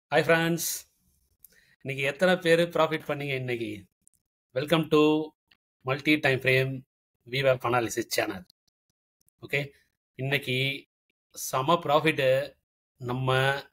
hi friends இன்னைக்கு எத்தனை பேர் ப்ராஃபிட் பண்ணீங்க இன்னைக்கு welcome to multi time frame விவேப் அனாலிசிஸ் சேனல் ஓகே இன்னைக்கு செம ப்ராஃபிட்டு நம்ம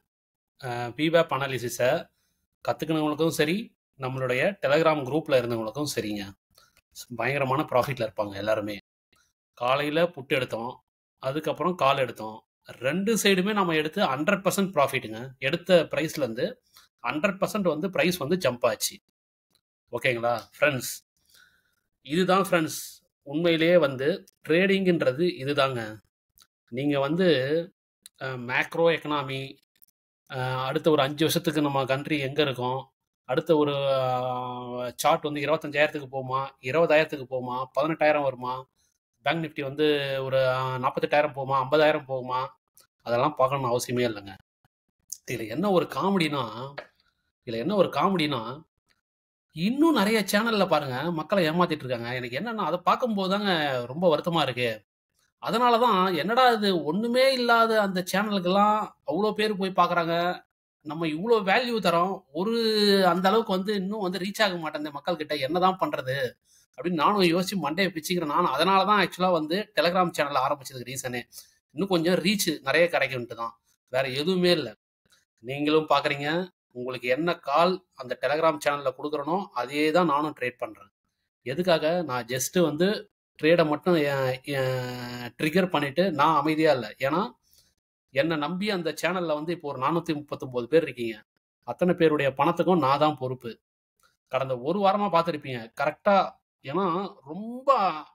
விவேப் அனாலிசிஸை கற்றுக்கினவங்களுக்கும் சரி நம்மளுடைய டெலகிராம் குரூப்பில் இருந்தவங்களுக்கும் சரிங்க பயங்கரமான ப்ராஃபிட்டில் இருப்பாங்க எல்லாருமே காலையில் புட்டு எடுத்தோம் அதுக்கப்புறம் கால் எடுத்தோம் ரெண்டு சைடுமே நம்ம எடுத்து ஹண்ட்ரட் பர்சன்ட் ப்ராஃபிட்டுங்க எடுத்த ப்ரைஸ்லேருந்து ஹண்ட்ரட் பர்சன்ட் வந்து ப்ரைஸ் வந்து ஜம்ப் ஆச்சு ஓகேங்களா ஃப்ரெண்ட்ஸ் இதுதான் ஃப்ரெண்ட்ஸ் உண்மையிலேயே வந்து ட்ரேடிங்ன்றது இதுதாங்க நீங்கள் வந்து மேக்ரோ எக்கனாமி அடுத்த ஒரு அஞ்சு வருஷத்துக்கு நம்ம கண்ட்ரி எங்கே இருக்கோம் அடுத்த ஒரு சார்ட் வந்து இருபத்தஞ்சாயிரத்துக்கு போகுமா இருபதாயிரத்துக்கு போகுமா பதினெட்டாயிரம் வருமா பேங்க் நிஃப்டி வந்து ஒரு நாற்பத்தெட்டாயிரம் போகுமா ஐம்பதாயிரம் போகுமா அதெல்லாம் பார்க்கணும்னு அவசியமே இல்லைங்க இதில் என்ன ஒரு காமெடினா இதில் என்ன ஒரு காமெடினா இன்னும் நிறைய சேனலில் பாருங்க மக்களை ஏமாத்திட்டு இருக்காங்க எனக்கு என்னன்னா அதை பார்க்கும்போது தாங்க ரொம்ப வருத்தமாக இருக்கு அதனால தான் என்னடா இது ஒன்றுமே இல்லாத அந்த சேனலுக்கெல்லாம் அவ்வளோ பேர் போய் பார்க்குறாங்க நம்ம இவ்வளோ வேல்யூ தரோம் ஒரு அந்த அளவுக்கு வந்து இன்னும் வந்து ரீச் ஆக மாட்டேன் மக்கள் கிட்ட என்னதான் பண்றது அப்படின்னு நானும் யோசிச்சு மண்டையை பிச்சுக்கிறேன் நானும் அதனால தான் ஆக்சுவலாக வந்து டெலிகிராம் சேனல் ஆரம்பிச்சதுக்கு ரீசனே இன்னும் கொஞ்சம் ரீச் நிறைய கிடைக்கும்ட்டு தான் வேற எதுவுமே இல்லை நீங்களும் பார்க்குறீங்க உங்களுக்கு என்ன கால் அந்த டெலிகிராம் சேனலில் கொடுக்குறனோ அதே தான் நானும் ட்ரேட் பண்ணுறேன் எதுக்காக நான் ஜஸ்ட்டு வந்து ட்ரேடை மட்டும் ட்ரிகர் பண்ணிட்டு நான் அமைதியாக இல்லை ஏன்னா என்னை நம்பி அந்த சேனலில் வந்து இப்போ ஒரு நானூற்றி முப்பத்தொம்போது பேர் இருக்கீங்க அத்தனை பேருடைய பணத்துக்கும் நான் தான் பொறுப்பு கடந்த ஒரு வாரமாக பார்த்துருப்பீங்க கரெக்டாக ஏன்னா ரொம்ப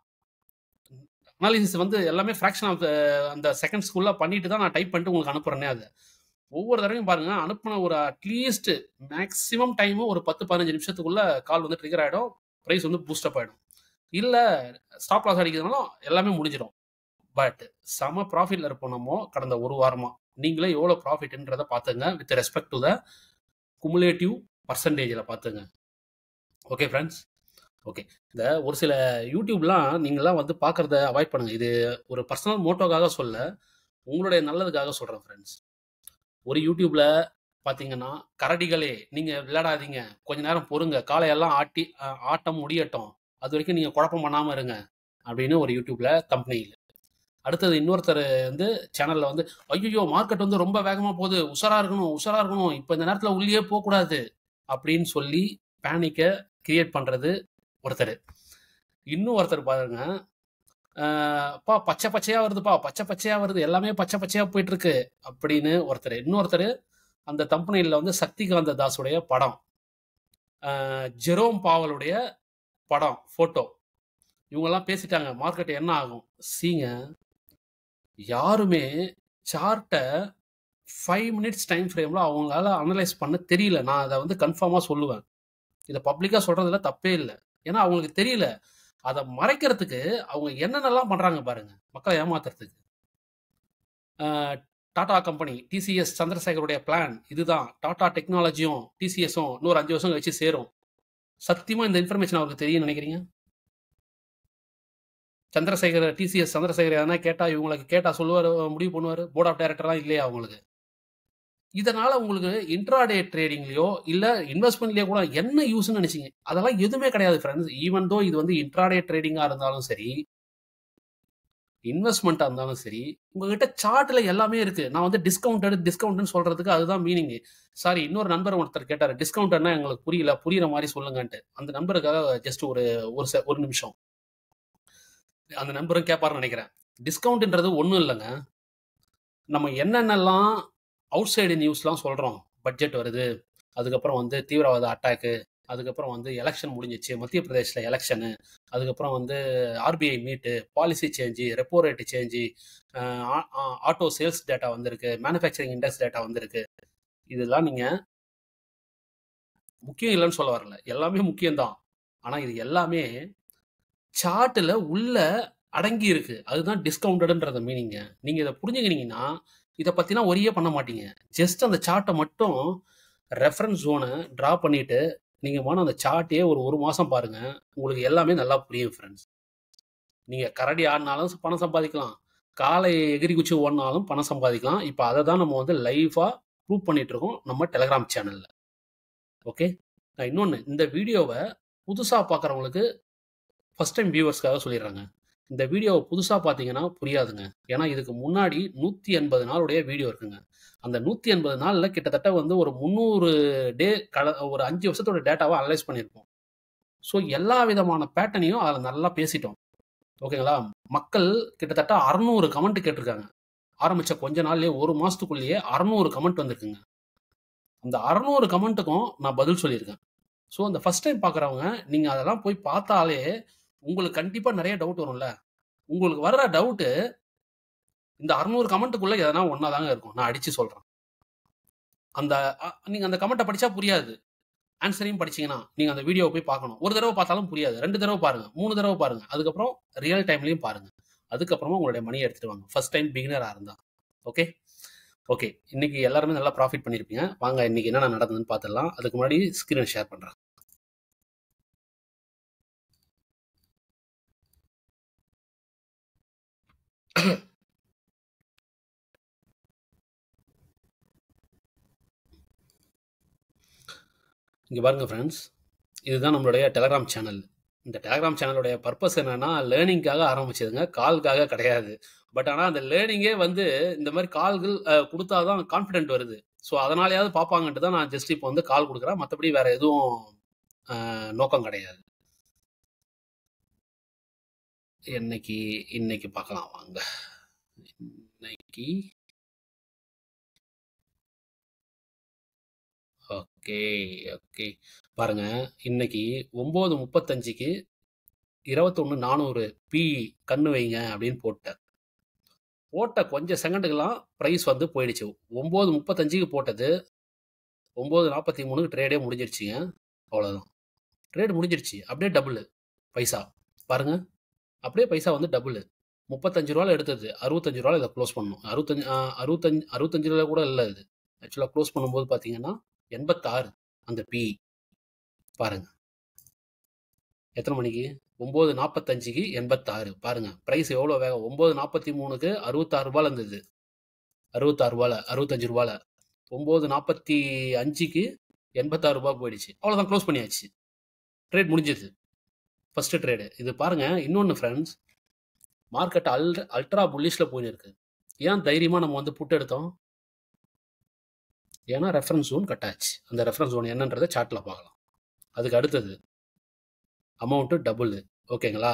அனாலிசிஸ் வந்து எல்லாமே ஃப்ராக்ஷன் ஆஃப் அந்த செகண்ட்ஸ்குள்ளே பண்ணிட்டு தான் நான் டைப் பண்ணிட்டு உங்களுக்கு அனுப்புறேனே அது ஒவ்வொரு தடவையும் பாருங்க அனுப்பின ஒரு அட்லீஸ்ட் மேக்ஸிமம் டைமும் ஒரு பத்து பதினஞ்சு நிமிஷத்துக்குள்ள கால் வந்து ட்ரிகர் ஆகிடும் ப்ரைஸ் வந்து பூஸ்டப் ஆகிடும் இல்லை ஸ்டாப் லாஸ் அடிக்கிறதுனாலும் எல்லாமே முடிஞ்சிடும் பட் செம ப்ராஃபிட்ல இருப்போம் நம்ம கடந்த ஒரு வாரமா நீங்களே எவ்வளோ ப்ராஃபிட்ன்றதை பார்த்துங்க with respect to the cumulative பர்சன்டேஜில் பார்த்துங்க ஓகே ஃப்ரெண்ட்ஸ் ஓகே இந்த ஒரு சில யூடியூப்லாம் நீங்களாம் வந்து பார்க்குறத அவாய்ட் பண்ணுங்கள் இது ஒரு பர்சனல் மோட்டோக்காக சொல்ல உங்களுடைய நல்லதுக்காக சொல்கிறேன் ஃப்ரெண்ட்ஸ் ஒரு யூடியூப்பில் பார்த்தீங்கன்னா கரடிகளே நீங்கள் விளையாடாதீங்க கொஞ்ச நேரம் பொறுங்க காலையெல்லாம் ஆட்டி ஆட்டம் முடியட்டும் அது வரைக்கும் நீங்கள் குழப்பம் பண்ணாமல் இருங்க அப்படின்னு ஒரு யூடியூப்பில் கம்பெனியில் அடுத்தது இன்னொருத்தர் வந்து சேனலில் வந்து ஐயோ மார்க்கெட் வந்து ரொம்ப வேகமாக போகுது உஷாராக இருக்கணும் உஷாராக இருக்கணும் இப்போ இந்த நேரத்தில் உள்ளே போகக்கூடாது அப்படின்னு சொல்லி பேனிக்கை கிரியேட் பண்ணுறது ஒருத்தர் இன்னும் ஒருத்தர் பாருங்க பா பச்சை பச்சையா வருதுப்பா பச்சை பச்சையா வருது எல்லாமே பச்சை பச்சையா போயிட்டு இருக்கு அப்படின்னு ஒருத்தர் இன்னொருத்தர் அந்த தம்பனையில் வந்து சக்திகாந்த தாஸுடைய படம் ஜெரோம் பாவலுடைய படம் போட்டோ இவங்கெல்லாம் பேசிட்டாங்க மார்க்கெட் என்ன ஆகும் சீங்க யாருமே சார்ட்டை ஃபைவ் மினிட்ஸ் டைம் ஃப்ரேமில் அவங்களால அனலைஸ் பண்ண தெரியல நான் அதை வந்து கன்ஃபார்மாக சொல்லுவேன் இதை பப்ளிக்காக சொல்கிறதுல தப்பே இல்லை ஏன்னா அவங்களுக்கு தெரியல அதை மறைக்கிறதுக்கு அவங்க என்னென்னலாம் பண்ணுறாங்க பாருங்க மக்களை ஏமாத்துறதுக்கு டாடா கம்பெனி டிசிஎஸ் சந்திரசேகருடைய பிளான் இதுதான் டாடா டெக்னாலஜியும் டிசிஎஸும் இன்னொரு அஞ்சு வருஷம் கழிச்சு சேரும் சத்தியமாக இந்த இன்ஃபர்மேஷன் அவருக்கு தெரியும் நினைக்கிறீங்க சந்திரசேகர் டிசிஎஸ் சந்திரசேகர் எதனா கேட்டால் இவங்களுக்கு கேட்டால் சொல்லுவார் முடிவு பண்ணுவார் போர்ட் ஆஃப் டைரக்டர்லாம் இல்லையா அவங்களுக்கு இதனால உங்களுக்கு இன்ட்ராடே ட்ரேடிங்லயோ இல்ல இன்வெஸ்ட்மெண்ட்லயோ கூட என்ன யூஸ்னு நினைச்சீங்க அதெல்லாம் எதுவுமே கிடையாது ஃப்ரெண்ட்ஸ் ஈவன் தோ இது வந்து இன்ட்ராடே ட்ரேடிங்கா இருந்தாலும் சரி இன்வெஸ்ட்மெண்ட்டாக இருந்தாலும் சரி உங்ககிட்ட சார்ட்ல எல்லாமே இருக்கு நான் வந்து டிஸ்கவுண்டட் டிஸ்கவுண்ட்னு சொல்றதுக்கு அதுதான் மீனிங் சாரி இன்னொரு நண்பர் ஒருத்தர் கேட்டார் டிஸ்கவுண்ட்னா எங்களுக்கு புரியல புரியுற மாதிரி சொல்லுங்கன்ட்டு அந்த நம்பருக்காக ஜஸ்ட் ஒரு ஒரு ஒரு நிமிஷம் அந்த நம்பரும் கேட்பாருன்னு நினைக்கிறேன் டிஸ்கவுண்ட்ன்றது ஒன்றும் இல்லைங்க நம்ம என்னென்னலாம் அவுட் சைடு நியூஸ்லாம் சொல்கிறோம் பட்ஜெட் வருது அதுக்கப்புறம் வந்து தீவிரவாத அட்டாக்கு அதுக்கப்புறம் வந்து எலெக்ஷன் முடிஞ்சிச்சு மத்திய பிரதேசில் எலெக்ஷனு அதுக்கப்புறம் வந்து RBI meet policy change repo rate change auto sales data வந்திருக்கு மேனுஃபேக்சரிங் இண்டெக்ஸ் டேட்டா வந்திருக்கு இதெல்லாம் நீங்கள் முக்கியம் இல்லைன்னு சொல்ல வரல எல்லாமே முக்கியம்தான் ஆனால் இது எல்லாமே சார்ட்டில் உள்ள அடங்கி இருக்கு அதுதான் டிஸ்கவுண்டடுன்றத மீனிங்க நீங்கள் இதை புரிஞ்சுக்கினீங்கன்னா இதை பற்றிலாம் ஒரே பண்ண மாட்டீங்க ஜஸ்ட் அந்த சார்ட்டை மட்டும் ரெஃபரன்ஸ் ஜோனை ட்ரா பண்ணிட்டு நீங்கள் வேணும் அந்த சார்ட்டையே ஒரு ஒரு மாதம் பாருங்க உங்களுக்கு எல்லாமே நல்லா புரியும் ஃப்ரெண்ட்ஸ் நீங்கள் கரடி ஆடினாலும் பணம் சம்பாதிக்கலாம் காலை எகிரி குச்சி ஓடினாலும் பணம் சம்பாதிக்கலாம் இப்போ அதை தான் நம்ம வந்து லைஃபாக ப்ரூவ் பண்ணிட்டு இருக்கோம் நம்ம டெலகிராம் சேனல்ல ஓகே நான் இன்னொன்று இந்த வீடியோவை புதுசாக பார்க்குறவங்களுக்கு ஃபர்ஸ்ட் டைம் வியூவர்ஸ்க்காக சொல்லிடுறாங்க இந்த வீடியோவை புதுசாக பார்த்தீங்கன்னா புரியாதுங்க ஏன்னா இதுக்கு முன்னாடி நூற்றி எண்பது நாளுடைய வீடியோ இருக்குங்க அந்த நூற்றி எண்பது நாளில் கிட்டத்தட்ட வந்து ஒரு முந்நூறு டே கல ஒரு அஞ்சு வருஷத்தோட டேட்டாவை அனலைஸ் பண்ணியிருப்போம் ஸோ எல்லா விதமான பேட்டர்னையும் அதில் நல்லா பேசிட்டோம் ஓகேங்களா மக்கள் கிட்டத்தட்ட அறநூறு கமெண்ட் கேட்டிருக்காங்க ஆரம்பிச்ச கொஞ்ச நாள்லயே ஒரு மாசத்துக்குள்ளேயே அறநூறு கமெண்ட் வந்திருக்குங்க அந்த அறநூறு கமெண்ட்டுக்கும் நான் பதில் சொல்லியிருக்கேன் ஸோ அந்த ஃபர்ஸ்ட் டைம் பார்க்குறவங்க நீங்கள் அதெல்லாம் போய் பார்த்தாலே உங்களுக்கு கண்டிப்பாக நிறைய டவுட் வரும்ல உங்களுக்கு வர்ற டவுட்டு இந்த அறநூறு கமெண்ட்டுக்குள்ளே எதனா ஒன்றா தாங்க இருக்கும் நான் அடித்து சொல்கிறேன் அந்த நீங்கள் அந்த கமெண்ட்டை படித்தா புரியாது ஆன்சரையும் படிச்சீங்கன்னா நீங்கள் அந்த வீடியோவை போய் பார்க்கணும் ஒரு தடவை பார்த்தாலும் புரியாது ரெண்டு தடவை பாருங்க மூணு தடவை பாருங்க அதுக்கப்புறம் ரியல் டைம்லையும் பாருங்க அதுக்கப்புறமா உங்களுடைய மணியை எடுத்துட்டு வாங்க ஃபர்ஸ்ட் டைம் பிகினராக இருந்தா ஓகே ஓகே இன்னைக்கு எல்லாருமே நல்லா ப்ராஃபிட் பண்ணியிருப்பீங்க வாங்க இன்னைக்கு என்ன நடந்ததுன்னு பார்த்துடலாம் அதுக்கு முன்னாடி ஸ்க்ரீனை ஷேர் பண்ணுறேன் இங்கே பாருங்க ஃப்ரெண்ட்ஸ் இதுதான் நம்மளுடைய டெலகிராம் சேனல் இந்த டெலகிராம் சேனலுடைய பர்பஸ் என்னன்னா லேர்னிங்காக ஆரம்பிச்சதுங்க கால்காக கிடையாது பட் ஆனால் அந்த லேர்னிங்கே வந்து இந்த மாதிரி கால்கள் கொடுத்தா தான் கான்ஃபிடென்ட் வருது ஸோ அதனாலயாவது பார்ப்பாங்கன்ட்டு தான் நான் ஜஸ்ட் இப்போ வந்து கால் கொடுக்குறேன் மற்றபடி வேற எதுவும் அஹ், நோக்கம் கிடையாது என்னைக்கு இன்னைக்கு பார்க்கலாம் வாங்க இன்னைக்கு ஓகே ஓகே பாருங்க இன்னைக்கு ஒம்பது முப்பத்தஞ்சுக்கு இருபத்தொன்று நானூறு பி கண்ணு வைங்க அப்படின்னு போட்டேன் போட்ட கொஞ்சம் செகண்டுக்கெல்லாம் ப்ரைஸ் வந்து போயிடுச்சு ஒம்பது முப்பத்தஞ்சுக்கு போட்டது ஒம்பது நாற்பத்தி மூணுக்கு ட்ரேடே முடிஞ்சிருச்சுங்க அவ்வளோதான் ட்ரேட் முடிஞ்சிருச்சு அப்படியே டபுள் பைசா பாருங்க அப்படியே பைசா வந்து டபுள் முப்பத்தஞ்சு ரூபால எடுத்தது அறுபத்தஞ்சு ரூபால இதை க்ளோஸ் பண்ணணும் அறுபத்தஞ்சு ஆ, அறுபத்தஞ்சு அறுபத்தஞ்சு ரூபா கூட இல்லை இது ஆக்சுவலாக க்ளோஸ் பண்ணும்போது பார்த்தீங்கன்னா எண்பத்தாறு அந்த பி பாருங்க எத்தனை மணிக்கு ஒம்பது நாற்பத்தஞ்சுக்கு எண்பத்தாறு பாருங்க ப்ரைஸ் எவ்வளோ வேகம் ஒம்பது நாற்பத்தி மூணுக்கு அறுபத்தாறு ரூபாயில் இருந்தது அறுபத்தாறு ரூபாயில் அறுபத்தஞ்சு ரூபாயில் ஒம்பது நாற்பத்தி அஞ்சுக்கு எண்பத்தாறு ரூபாய் போயிடுச்சு அவ்வளோதான் க்ளோஸ் பண்ணியாச்சு ட்ரேட் முடிஞ்சது ஃபர்ஸ்ட் ட்ரேடு இது பாருங்க இன்னொன்று ஃப்ரெண்ட்ஸ் மார்க்கெட் அல் அல்ட்ரா புல்லிஷில் போயின்னு இருக்கு ஏன் தைரியமாக நம்ம வந்து புட்டு எடுத்தோம் ஏன்னா ரெஃபரன்ஸ் ஜோன் கட் ஆச்சு அந்த ரெஃபரன்ஸ் ஜோன் என்னன்றதை சார்ட்டில் பார்க்கலாம் அதுக்கு அடுத்தது அமௌண்ட்டு டபுள் ஓகேங்களா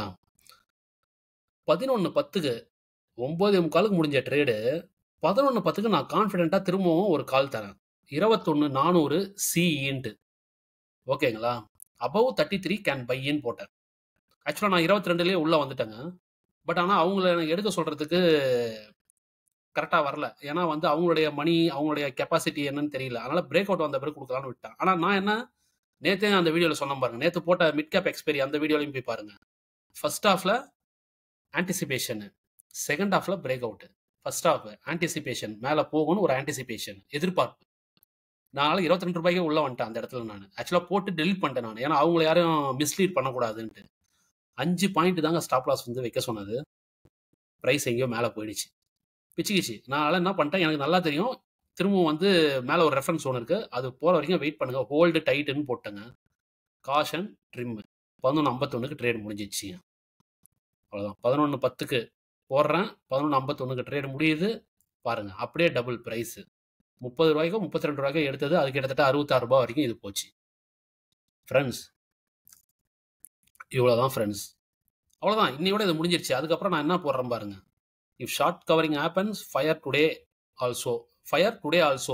பதினொன்று பத்துக்கு ஒம்பது முக்காலுக்கு முடிஞ்ச ட்ரேடு பதினொன்று பத்துக்கு நான் கான்ஃபிடென்ட்டாக திரும்பவும் ஒரு கால் தரேன் இருபத்தொன்று நானூறு சிஇன்ட்டு ஓகேங்களா அபவ் தேர்ட்டி த்ரீ கேன் பையின்னு போட்டேன் ஆக்சுவலாக நான் இருபத்தி ரெண்டுலேயே உள்ளே வந்துட்டேங்க பட் ஆனால் அவங்கள எனக்கு எடுக்க சொல்கிறதுக்கு கரெக்டாக வரல ஏன்னா வந்து அவங்களுடைய மணி அவங்களுடைய கெப்பாசிட்டி என்னன்னு தெரியல அதனால் பிரேக் அவுட் வந்த பிறகு கொடுக்கலான்னு விட்டேன் ஆனால் நான் என்ன நேற்றே அந்த வீடியோவில் சொன்னேன் பாருங்க நேற்று போட்ட மிட் கேப் எக்ஸ்பெரி அந்த வீடியோலையும் போய் பாருங்க ஃபர்ஸ்ட் ஹாஃப்ல ஆன்டிசிபேஷன் செகண்ட் ஹாஃப்ல break out first half anticipation மேலே போகணும் ஒரு ஆன்டிசிபேஷன் எதிர்பார்ப்பு நான் இருபத்தி ரெண்டு ரூபாய்க்கே உள்ள வந்துட்டேன் அந்த இடத்துல நான் ஆக்சுவலாக போட்டு டெலிட் பண்ணிட்டேன் நான் ஏன்னா அவங்கள யாரும் மிஸ்லீட் பண்ணக்கூடாதுன்ட்டு அஞ்சு பாயிண்ட் தாங்க ஸ்டாப் லாஸ் வந்து வைக்க சொன்னது ப்ரைஸ் எங்கேயோ மேலே போயிடுச்சு பிச்சுக்கிச்சு நான் அதெல்லாம் என்ன பண்ணிட்டேன் எனக்கு நல்லா தெரியும் திரும்பவும் வந்து மேலே ஒரு ரெஃபரன்ஸ் ஒன்று இருக்குது அது போகிற வரைக்கும் வெயிட் பண்ணுங்க ஹோல்டு டைட்டுன்னு போட்டேங்க காஷன் ட்ரிம் பதினொன்று ஐம்பத்தொன்னுக்கு ட்ரேட் முடிஞ்சிச்சு அவ்வளோதான் பதினொன்று பத்துக்கு போடுறேன் பதினொன்று ஐம்பத்தொன்னுக்கு ட்ரேட் முடியுது பாருங்க அப்படியே டபுள் ப்ரைஸு முப்பது ரூபாய்க்கோ முப்பத்தி ரெண்டு ரூபாய்க்கோ எடுத்தது அது கிட்டத்தட்ட அறுபத்தாறு ரூபாய் வரைக்கும் இது போச்சு ஃப்ரெண்ட்ஸ் இவ்வளோதான் ஃப்ரெண்ட்ஸ் அவ்வளோதான் இன்னையோட இது முடிஞ்சிருச்சு அதுக்கப்புறம் நான் என்ன போடுறேன் பாருங்க if short covering happens fire today also fire today also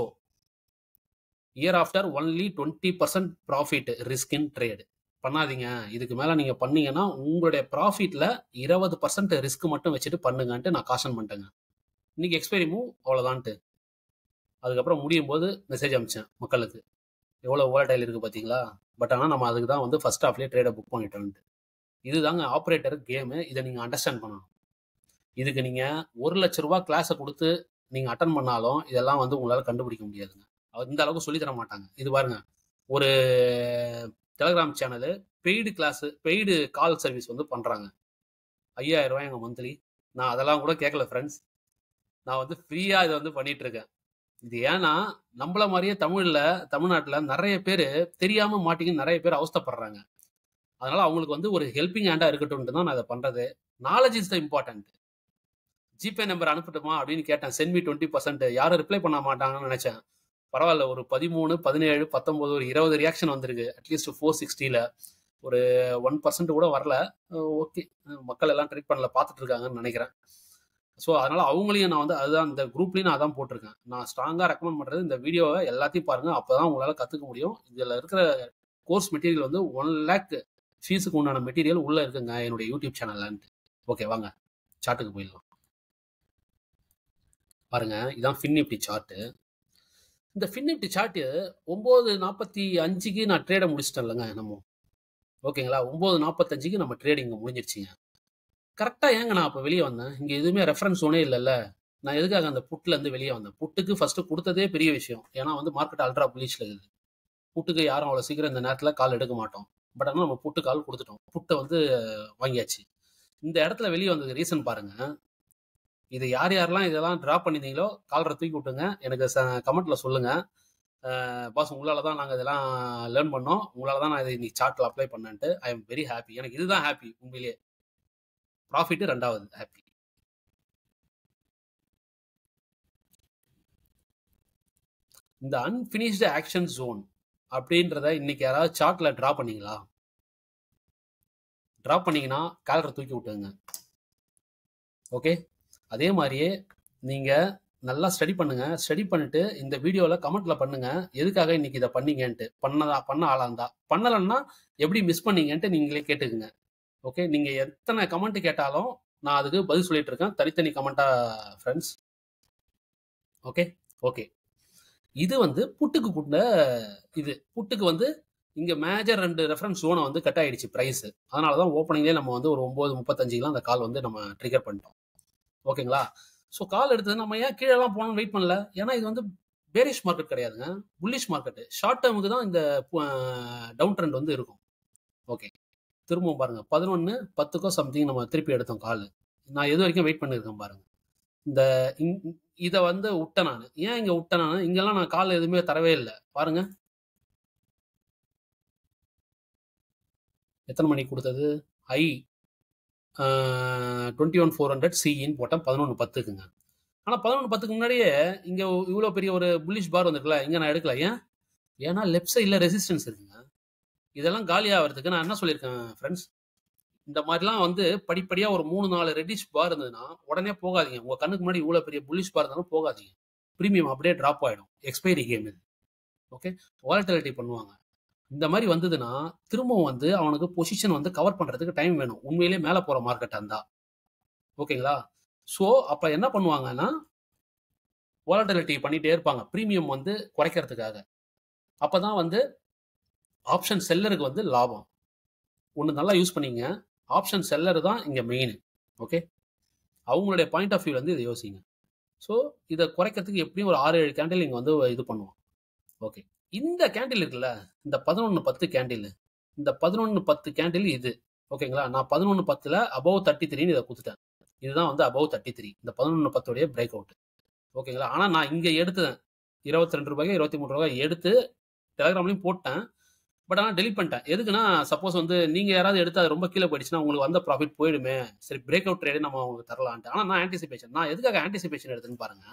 year after only twenty percent profit risk in trade பண்ணாதீங்க இதுக்கு மேலே நீங்கள் பண்ணீங்கன்னா உங்களுடைய ப்ராஃபிட்டில் இருபது பர்சன்ட் ரிஸ்க் மட்டும் வச்சுட்டு பண்ணுங்கன்ட்டு நான் காஷன் பண்ணிட்டேங்க இன்னைக்கு எக்ஸ்பைரி மூவ் அவ்வளோதான்ட்டு அதுக்கப்புறம் முடியும் போது மெசேஜ் அனுப்பிச்சேன் மக்களுக்கு எவ்வளோ ஓலடைல் இருக்குது பார்த்தீங்களா பட் ஆனால் நம்ம அதுக்கு தான் வந்து ஃபர்ஸ்ட் ஹாஃப்லேயே ட்ரேடை புக் பண்ணிட்டோன்ட்டு இதுதாங்க ஆப்ரேட்டர் கேமு இதை நீங்கள் அண்டர்ஸ்டாண்ட் பண்ணணும் இதுக்கு நீங்கள் ஒரு லட்ச ரூபா கிளாஸை கொடுத்து நீங்கள் அட்டன் பண்ணாலும் இதெல்லாம் வந்து உங்களால் கண்டுபிடிக்க முடியாதுங்க அவர் இந்த அளவுக்கு சொல்லி தர மாட்டாங்க இது பாருங்க ஒரு Telegram channel paid class paid call service வந்து பண்ணுறாங்க ஐயாயிரம் ரூபாய் எங்கள் மந்த்லி நான் அதெல்லாம் கூட கேட்கல ஃப்ரெண்ட்ஸ் நான் வந்து ஃப்ரீயாக இதை வந்து பண்ணிட்டு இருக்கேன் இது ஏன்னா நம்மள மாதிரியே தமிழ்ல தமிழ்நாட்டுல நிறைய பேர் தெரியாம மாட்டிக்கின்னு நிறைய பேர் அவஸ்தைப்படுறாங்க அதனால அவங்களுக்கு வந்து ஒரு ஹெல்பிங் ஹேண்டா இருக்கட்டும் தான் நான் அதை பண்றது knowledge is the important GPay number அனுப்பட்டுமா அப்படின்னு கேட்டேன் சென்மி டுவெண்ட்டி பர்சன்ட் யாரும் ரிப்ளை பண்ண மாட்டாங்கன்னு நினைச்சேன் பரவாயில்ல ஒரு பதிமூணு பதினேழு பத்தொன்பது ஒரு இருபது ரியாக்ஷன் வந்திருக்கு அட்லீஸ்ட் ஃபோர் சிக்ஸ்டியில் ஒரு ஒன் பர்சன்ட் கூட வரல ஓகே மக்கள் எல்லாம் ட்ரீட் பண்ணல பார்த்துட்டு இருக்காங்கன்னு நினைக்கிறேன் ஸோ அதனால அவங்களையும் நான் வந்து அதுதான் இந்த குரூப்லையும் நான் அதான் போட்டிருக்கேன் நான் ஸ்ட்ராங்காக ரெக்கமெண்ட் பண்ணுறது இந்த வீடியோவை எல்லாத்தையும் பாருங்க அப்பதான் உங்களால் கற்றுக்க முடியும் இதில் இருக்கிற கோர்ஸ் மெட்டீரியல் வந்து ஒன் லேக் ஃபீஸுக்கு உண்டான மெட்டீரியல் உள்ள இருக்குங்க என்னுடைய யூடியூப் சேனல்லான்ட்டு ஓகே வாங்க சார்ட்டுக்கு போயிடலாம் பாருங்க இதான் ஃபின் நிஃப்டி சார்ட்டு இந்த ஃபின் நிஃப்டி சார்ட்டு ஒம்பது நாற்பத்தி அஞ்சுக்கு நான் ட்ரேடை முடிச்சிட்டேன் இல்லைங்க நம்ம ஓகேங்களா ஒம்பது நாற்பத்தஞ்சுக்கு நம்ம ட்ரேடிங் முடிஞ்சிருச்சுங்க கரெக்டாக ஏங்க நான் அப்போ வெளியே வந்தேன் இங்கே எதுவுமே ரெஃபரன்ஸ் ஒன்றே இல்லைல்ல நான் எதுக்காக அந்த புட்டிலேருந்து வெளியே வந்தேன் புட்டுக்கு ஃபர்ஸ்ட் கொடுத்ததே பெரிய விஷயம் ஏன்னா வந்து மார்க்கெட் அல்ட்ரா புலிஷில் இருக்குது புட்டுக்கு யாரும் அவ்வளோ சீக்கிரம் இந்த நேரத்தில் கால் எடுக்க மாட்டோம் பட் ஆனால் நம்ம புட்டு கால் கொடுத்துட்டோம் புட்டை வந்து வாங்கியாச்சு இந்த இடத்துல வெளியே வந்தது ரீசன் பாருங்க இது யார் யாரெல்லாம் இதெல்லாம் ட்ராப் பண்ணியிருந்தீங்களோ காலரை தூக்கி விட்டுங்க எனக்கு கமெண்ட்ல சொல்லுங்க பாஸ் உங்களால தான் நாங்கள் இதெல்லாம் லேர்ன் பண்ணோம் உங்களால தான் நான் இதை இன்னைக்கு சார்ட்டில் அப்ளை பண்ணேன்ட்டு ஐ எம் வெரி ஹாப்பி எனக்கு இதுதான் ஹாப்பி உண்மையிலேயே ப்ராஃபிட் ரெண்டாவது ஹாப்பி இந்த அன்பினிஷ்டு ஆக்ஷன் ஜோன் அப்படின்றத இன்னைக்கு யாராவது சார்ட்ல டிரா பண்ணீங்களா டிரா பண்ணீங்கன்னா காலரை தூக்கி விட்டுங்க ஓகே அதே மாதிரியே நீங்க நல்லா ஸ்டடி பண்ணுங்க ஸ்டடி பண்ணிட்டு இந்த வீடியோல கமெண்ட்ல பண்ணுங்க எதுக்காக இன்னைக்கு இதை பண்ணீங்கன்ட்டு பண்ணதா பண்ண ஆளா இருந்தா பண்ணலன்னா எப்படி மிஸ் பண்ணீங்கன்ட்டு நீங்களே கேட்டுக்குங்க ஓகே நீங்க எத்தனை கமெண்ட் கேட்டாலும் நான் அதுக்கு பதில் சொல்லிட்டு இருக்கேன் தனித்தனி கமெண்டா ஃப்ரெண்ட்ஸ் ஓகே ஓகே இது வந்து புட்டுக்கு புட்ட இது புட்டுக்கு வந்து இங்க மேஜர் ரெண்டு ரெஃபரன்ஸ் ஜோனை வந்து கட் ஆயிடுச்சு பிரைஸ் அதனால தான் ஓப்பனிங்லேயே நம்ம வந்து ஒரு ஒன்பது முப்பத்தஞ்சுலாம் அந்த கால் வந்து நம்ம ட்ரிகர் பண்ணிட்டோம் ஓகேங்களா ஸோ கால் எடுத்தது நம்ம ஏன் கீழெல்லாம் போகணும்னு வெயிட் பண்ணல ஏன்னா இது வந்து பேரிஷ் மார்க்கெட் கிடையாதுங்க புல்லிஷ் மார்க்கெட் ஷார்ட் டேர்முக்கு தான் இந்த டவுன் ட்ரெண்ட் வந்து இருக்கும் ஓகே திரும்பவும் பாருங்க பதினொன்று பத்துக்கோ சம்திங் நம்ம திருப்பி எடுத்தோம் கால் நான் எது வரைக்கும் வெயிட் பண்ணியிருக்கேன் பாருங்க இந்த இதை வந்து விட்டேன் நான் ஏன் இங்கே விட்டேன் நான் இங்கெல்லாம் நான் கால் எதுவுமே தரவே இல்லை பாருங்க எத்தனை மணிக்கு கொடுத்தது I twenty one four hundred சிஇன்னு போட்டேன் பதினொன்று பத்துக்குங்க ஆனால் பதினொன்று பத்துக்கு முன்னாடியே இங்கே இவ்வளோ பெரிய ஒரு புல்லிஷ் பார் வந்திருக்குல்ல இங்கே நான் எடுக்கல ஏன் ஏன்னா லெஃப்ட் சைடில் ரெசிஸ்டன்ஸ் இருக்குங்க இதெல்லாம் காலி ஆகிறதுக்கு நான் என்ன சொல்லியிருக்கேன் ஃப்ரெண்ட்ஸ் இந்த மாதிரிலாம் வந்து படிப்படியாக ஒரு மூணு நாலு ரெட்டிஷ் பார் இருந்ததுன்னா உடனே போகாதீங்க உங்கள் கண்ணுக்கு முன்னாடி இவ்வளோ பெரிய புல்லிஷ் பார் இருந்தாலும் போகாதீங்க ப்ரீமியம் அப்படியே ட்ராப் ஆகிடும் எக்ஸ்பைரி கேம் இது ஓகே வாலட்டிலிட்டி பண்ணுவாங்க இந்த மாதிரி வந்ததுன்னா திரும்பவும் வந்து அவனுக்கு பொசிஷன் வந்து கவர் பண்ணுறதுக்கு டைம் வேணும் உண்மையிலே மேலே போகிற மார்க்கெட்டாக இருந்தா ஓகேங்களா ஸோ அப்போ என்ன பண்ணுவாங்கன்னா வாலட்டிலிட்டி பண்ணிகிட்டே இருப்பாங்க ப்ரீமியம் வந்து குறைக்கிறதுக்காக அப்போ தான் வந்து ஆப்ஷன் செல்லருக்கு வந்து லாபம் ஒன்று நல்லா யூஸ் பண்ணிங்க ஆப்ஷன் செல்லர் தான் இங்கே மெயின் ஓகே அவங்களுடைய பாயிண்ட் ஆஃப் வியூ வந்து இதை யோசிங்க ஸோ இதை குறைக்கிறதுக்கு எப்படியும் ஒரு ஆறு ஏழு கேண்டில் இங்கே வந்து இது பண்ணுவோம் ஓகே இந்த கேண்டில் இருக்குல்ல இந்த பதினொன்று பத்து கேண்டில் இந்த பதினொன்று பத்து கேண்டில் இது ஓகேங்களா நான் பதினொன்று பத்தில் அபவ் தேர்ட்டி த்ரீன்னு இதை கொடுத்துட்டேன் இதுதான் வந்து அபவ் தேர்ட்டி த்ரீ இந்த பதினொன்று பத்துடைய பிரேக் அவுட் ஓகேங்களா ஆனால் நான் இங்கே எடுத்தேன் இருபத்தி ரெண்டு ரூபாய்க்கு இருபத்தி மூணு ரூபாய் எடுத்து டெலிகிராம்லையும் போட்டேன் பட் ஆனால் டெலிட் பண்ணிட்டேன் எதுக்குன்னா சப்போஸ் வந்து நீங்கள் யாராவது எடுத்து அது ரொம்ப கீழே போயிடுச்சுன்னா உங்களுக்கு வந்த ப்ராஃபிட் போயிடுமே சரி பிரேக் அவுட் ட்ரேடு நம்ம உங்களுக்கு தரலான்ட்டு ஆனால் நான் ஆன்டிசிபேஷன் நான் எதுக்காக ஆன்டிசிபேஷன் எடுத்துன்னு பாருங்க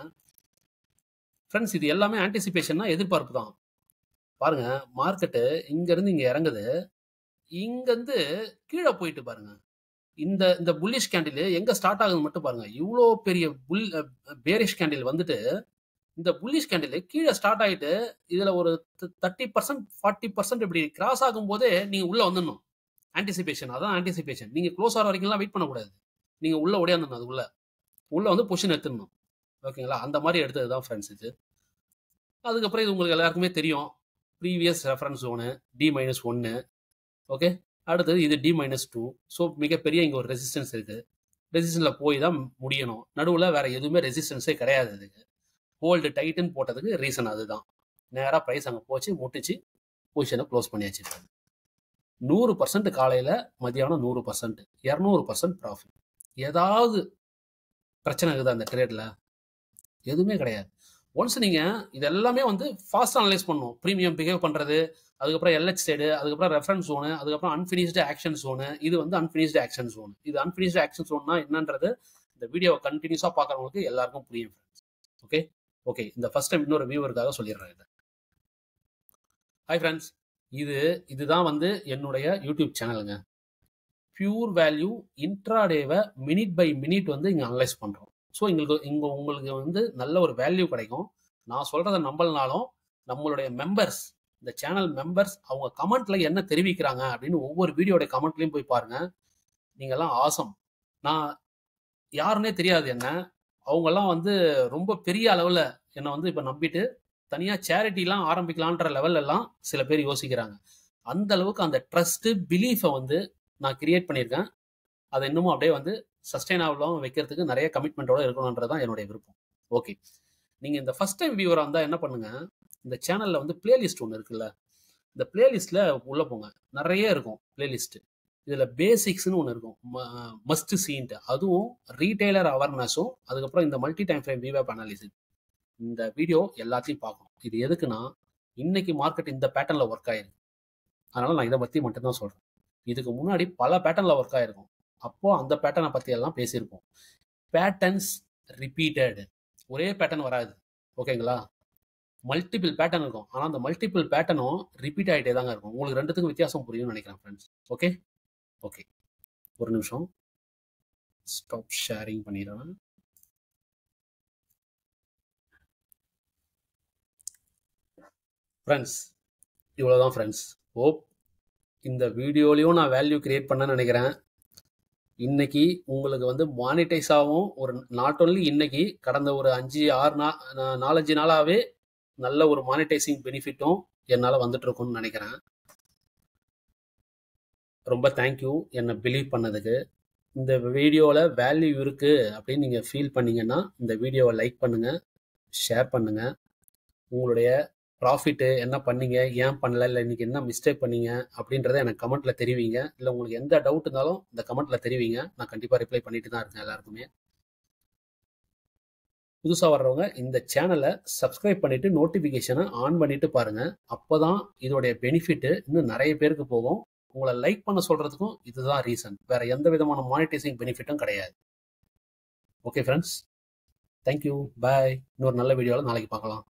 ஃப்ரெண்ட்ஸ் இது எல்லாமே ஆன்டிசிபேஷன்னா எதிர்பார்ப்பு தான் பாருங்க மார்க்கெட்டு இங்கேருந்து இங்கே இறங்குது இங்கேருந்து கீழே போயிட்டு பாருங்க இந்த இந்த புல்லிஷ் கேண்டில் எங்கே ஸ்டார்ட் ஆகுதுன்னு மட்டும் பாருங்க இவ்வளோ பெரிய புல் பேரிஷ் கேண்டில் வந்துட்டு இந்த புல்லிஷ் கேண்டில் கீழே ஸ்டார்ட் ஆகிட்டு இதில் ஒரு தேர்ட்டி பர்சன்ட் ஃபார்ட்டி பர்சன்ட் இப்படி கிராஸ் ஆகும் போதே நீங்கள் உள்ளே வந்துடணும் ஆன்டிசிபேஷன் அதான் ஆன்டிசிபேஷன் நீங்கள் க்ளோஸ் ஆகிற வரைக்கும்லாம் வெயிட் பண்ணக்கூடாது நீங்கள் உள்ளே ஓடியாந்துடணும் அது உள்ள உள்ளே வந்து பொசிஷன் எடுத்துடணும் ஓகேங்களா அந்த மாதிரி எடுத்தது தான் ஃப்ரெண்ட்ஸ் இது அதுக்கப்புறம் இது உங்களுக்கு எல்லாருக்குமே தெரியும் previous reference zone T minus ஒன்று ஓகே அடுத்தது இது டி மைனஸ் டூ ஸோ மிகப்பெரிய இங்கே ஒரு ரெசிஸ்டன்ஸ் இருக்குது ரெசிஸ்டன்ஸில் போய் தான் முடியணும் நடுவில் வேறு எதுவுமே ரெசிஸ்டன்ஸே கிடையாது இதுக்கு ஹோல்டு டைட்டுன்னு போட்டதுக்கு ரீசன் அதுதான் நேராக ப்ரைஸ் அங்கே போச்சு முட்டிச்சு பொசிஷனை க்ளோஸ் பண்ணியாச்சு நூறு பர்சன்ட் காலையில் மதியானம் நூறு பர்சன்ட் இரநூறு பர்சன்ட் ப்ராஃபிட் ஏதாவது பிரச்சனை இருக்குது அந்த ட்ரேடில் எதுவுமே கிடையாது ஒன்ஸ் நீங்கள் இது எல்லாமே வந்து ஃபாஸ்ட் அனலைஸ் பண்ணணும் ப்ரீமியம் பிஹேவ் பண்ணுறது அதுக்கப்புறம் எல்ஹெச் சைடு அதுக்கப்புறம் ரெஃபரன்ஸ் ஜோனு அதுக்கப்புறம் அன்ஃபினிஷ்டு ஆக்ஷன் ஜோனு இது வந்து அன்ஃபினிஷ்டு ஆக்ஷன் ஜோன் இது அன்ஃபினிஷ்டு ஆக்ஷன் ஜோன்னா என்னன்றது இந்த வீடியோவை கண்டினியூஸாக பார்க்குறவங்களுக்கு எல்லாருக்கும் புரியும் ஓகே ஓகே இந்த ஃபர்ஸ்ட் டைம் இன்னொரு வியூவருக்காக சொல்லிடுறேன் இதை ஹாய் ஃப்ரெண்ட்ஸ் இது இதுதான் வந்து என்னுடைய யூடியூப் சேனலுங்க பியூர் வேல்யூ இன்ட்ராடேவை மினிட் பை மினிட் வந்து இங்கே அனலைஸ் பண்ணுறோம் ஸோ எங்களுக்கு இங்கே உங்களுக்கு வந்து நல்ல ஒரு வேல்யூ கிடைக்கும் நான் சொல்கிறத நம்பலனாலும் நம்மளுடைய மெம்பர்ஸ் இந்த சேனல் மெம்பர்ஸ் அவங்க கமெண்ட்ல என்ன தெரிவிக்கிறாங்க அப்படின்னு ஒவ்வொரு வீடியோட கமெண்ட்லையும் போய் பாருங்க நீங்கெல்லாம் ஆசம் நான் யாருன்னே தெரியாது என்ன அவங்கெல்லாம் வந்து ரொம்ப பெரிய அளவில் என்னை வந்து இப்போ நம்பிட்டு தனியாக சேரிட்டிலாம் ஆரம்பிக்கலான்ற லெவல் எல்லாம் சில பேர் யோசிக்கிறாங்க அந்த அளவுக்கு அந்த ட்ரஸ்ட்டு பிலீஃபை வந்து நான் கிரியேட் பண்ணியிருக்கேன் அதை இன்னமும் அப்படியே வந்து சஸ்டைனபிளாகவும் வைக்கிறதுக்கு நிறைய கமிட்மெண்ட்டோட இருக்கணுன்றது தான் என்னுடைய விருப்பம் ஓகே நீங்கள் இந்த ஃபஸ்ட் டைம் வியூவராக இருந்தால் என்ன பண்ணுங்க இந்த சேனலில் வந்து பிளேலிஸ்ட் ஒன்று இருக்குல்ல இந்த பிளேலிஸ்ட்டில் உள்ளே போங்க நிறைய இருக்கும் பிளேலிஸ்ட்டு இதில் பேசிக்ஸ்னு ஒன்று இருக்கும் மஸ்ட் சீன்ட்டு அதுவும் ரீட்டைலர் அவேர்னஸும் அதுக்கப்புறம் இந்த மல்டி டைம் ஃப்ரேம் விவேப் அனாலிசிஸ் இந்த வீடியோ எல்லாத்தையும் பார்க்கணும் இது எதுக்குன்னா இன்னைக்கு மார்க்கெட் இந்த பேட்டர்னில் ஒர்க் ஆயிருக்கு அதனால் நான் இதை பற்றி மட்டும்தான் சொல்கிறேன் இதுக்கு முன்னாடி பல பேட்டர்னில் ஒர்க் ஆயிருக்கும் அப்போது அந்த பேட்டர்னை பற்றி எல்லாம் பேசியிருப்போம் பேட்டர்ன்ஸ் ரிப்பீட்டட் ஒரே பேட்டர்ன் வராது ஓகேங்களா மல்டிபிள் பேட்டர்ன் இருக்கும் ஆனால் அந்த மல்டிபிள் பேட்டர்னும் ரிப்பீட் ஆகிட்டே தாங்க இருக்கும் உங்களுக்கு ரெண்டுத்துக்கும் வித்தியாசம் புரியும்னு நினைக்கிறேன் ஃப்ரெண்ட்ஸ் ஓகே ஓகே ஒரு நிமிஷம் ஸ்டாப் ஷேரிங் பண்ணிடுறேன் ஃப்ரெண்ட்ஸ் இவ்வளோதான் ஃப்ரெண்ட்ஸ் ஓப் இந்த வீடியோலையும் நான் வேல்யூ கிரியேட் பண்ணேன்னு நினைக்கிறேன் இன்னைக்கு உங்களுக்கு வந்து மானிட்டைஸ் ஆகும் ஒரு நாட் ஒன்லி இன்னைக்கு கடந்த ஒரு அஞ்சு ஆறு நா நாலஞ்சு நாளாகவே நல்ல ஒரு மானிட்டைசிங் பெனிஃபிட்டும் என்னால் வந்துட்டு இருக்கும்னு நினைக்கிறேன் ரொம்ப தேங்க்யூ என்னை பிலீவ் பண்ணதுக்கு இந்த வீடியோவில் வேல்யூ இருக்குது அப்படின்னு நீங்கள் ஃபீல் பண்ணீங்கன்னா இந்த வீடியோவை லைக் பண்ணுங்கள் ஷேர் பண்ணுங்கள் உங்களுடைய ப்ராஃபிட்டு என்ன பண்ணீங்க ஏன் பண்ணல இல்லை இன்றைக்கி என்ன மிஸ்டேக் பண்ணீங்க அப்படின்றத எனக்கு கமெண்ட்டில் தெரிவிங்க இல்லை உங்களுக்கு எந்த டவுட் இருந்தாலும் இந்த கமெண்ட்டில் தெரிவிங்க நான் கண்டிப்பாக ரிப்ளை பண்ணிட்டு தான் இருக்கேன் எல்லாருக்குமே புதுசாக வர்றவங்க இந்த சேனலை சப்ஸ்கிரைப் பண்ணிவிட்டு நோட்டிஃபிகேஷனை ஆன் பண்ணிவிட்டு பாருங்கள் அப்போ தான் இதோடைய பெனிஃபிட்டு இன்னும் நிறைய பேருக்கு போகும் உங்களை லைக் பண்ண சொல்கிறதுக்கும் இதுதான் ரீசன் வேறு எந்த விதமான மானிட்டைசிங் பெனிஃபிட்டும் கிடையாது ஓகே ஃப்ரெண்ட்ஸ் தேங்க்யூ பாய் இன்னொரு நல்ல வீடியோவில் நாளைக்கு பார்க்கலாம்